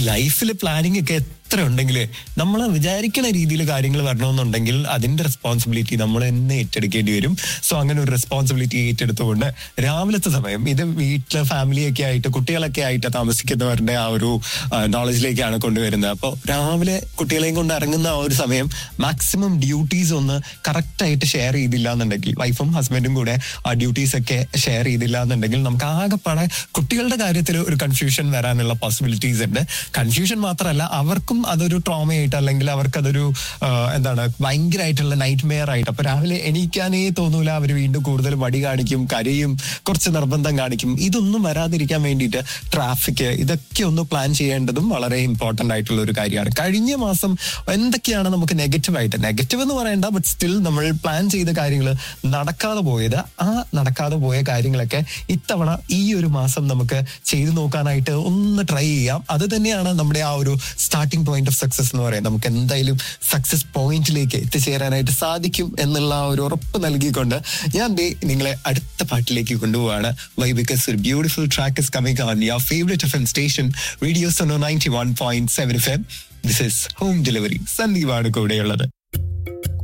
ലൈഫിൽ പ്ലാനിങ് ഒക്കെ എത്ര ഉണ്ടെങ്കിൽ നമ്മൾ വിചാരിക്കുന്ന രീതിയിൽ കാര്യങ്ങൾ വരണമെന്നുണ്ടെങ്കിൽ അതിന്റെ റെസ്പോൺസിബിലിറ്റി നമ്മൾ തന്നെ ഏറ്റെടുക്കേണ്ടി വരും സോ അങ്ങനെ ഒരു റെസ്പോൺസിബിലിറ്റി ഏറ്റെടുത്തുകൊണ്ട് രാവിലത്തെ സമയം ഇത് വീട്ടിലെ ഫാമിലിയൊക്കെ ആയിട്ട് കുട്ടികളൊക്കെ ആയിട്ട് താമസിക്കുന്നവരുടെ ആ ഒരു നോളജിലേക്കാണ് കൊണ്ടുവരുന്നത് അപ്പോൾ രാവിലെ കുട്ടികളെയും കൊണ്ട് ഇറങ്ങുന്ന ആ ഒരു സമയം മാക്സിമം ഡ്യൂട്ടീസ് ഒന്ന് കറക്റ്റ് ആയിട്ട് ഷെയർ ചെയ്തില്ല എന്നുണ്ടെങ്കിൽ വൈഫും ഹസ്ബൻഡും കൂടെ ആ ഡ്യൂട്ടീസ് ഒക്കെ ഷെയർ ചെയ്തില്ല എന്നുണ്ടെങ്കിൽ നമുക്ക് ആകെപ്പാടെ കുട്ടികളുടെ കാര്യത്തിൽ ഒരു കൺഫ്യൂഷൻ വരാനുള്ള പോസിബിലിറ്റീസ് ഉണ്ട് കൺഫ്യൂഷൻ മാത്രമല്ല അവർക്കും അതൊരു ട്രോമയായിട്ട് അല്ലെങ്കിൽ അവർക്ക് അതൊരു എന്താണ് ഭയങ്കരമായിട്ടുള്ള നൈറ്റ് മെയർ ആയിട്ട് അപ്പൊ രാവിലെ എണീക്കാനേ തോന്നൂല അവർ വീണ്ടും കൂടുതൽ മടി കാണിക്കും കരയും കുറച്ച് നിർബന്ധം കാണിക്കും ഇതൊന്നും വരാതിരിക്കാൻ വേണ്ടിയിട്ട് ട്രാഫിക് ഇതൊക്കെ ഒന്ന് പ്ലാൻ ചെയ്യേണ്ടതും വളരെ ഇമ്പോർട്ടന്റ് ആയിട്ടുള്ള ഒരു കാര്യമാണ് കഴിഞ്ഞ മാസം എന്തൊക്കെയാണ് നമുക്ക് നെഗറ്റീവ് ആയിട്ട് നെഗറ്റീവ് എന്ന് പറയണ്ട ബട്ട് സ്റ്റിൽ നമ്മൾ പ്ലാൻ ചെയ്ത കാര്യങ്ങൾ നടക്കാതെ പോയത് ആ നടക്കാതെ പോയ കാര്യങ്ങളൊക്കെ ഇത്തവണ ഈ ഒരു മാസം നമുക്ക് ചെയ്തു നോക്കാനായിട്ട് ഒന്ന് ട്രൈ ചെയ്യാം അത് തന്നെയാണ് നമ്മുടെ ആ ഒരു സ്റ്റാർട്ടിംഗ് പോയിന്റ് ഓഫ് സക്സസ് എന്ന് പറയുന്നത് നമുക്ക് എന്തായാലും സക്സസ് പോയിന്റിലേക്ക് എത്തിച്ചേരാനായിട്ട് സാധിക്കും എന്നുള്ള ആ ഒരു ഉറപ്പ് നൽകിക്കൊണ്ട് ഞാൻ ദേ നിങ്ങളെ അടുത്ത പാട്ടിലേക്ക് കൊണ്ടുപോവാണ് വൈ ബിക്കോസ് ഒരു beautiful track is coming on your favourite F M station radio സോണോ ninety one point seven F M this is home delivery സന്ദീപാണ് കൂടെയുള്ളത്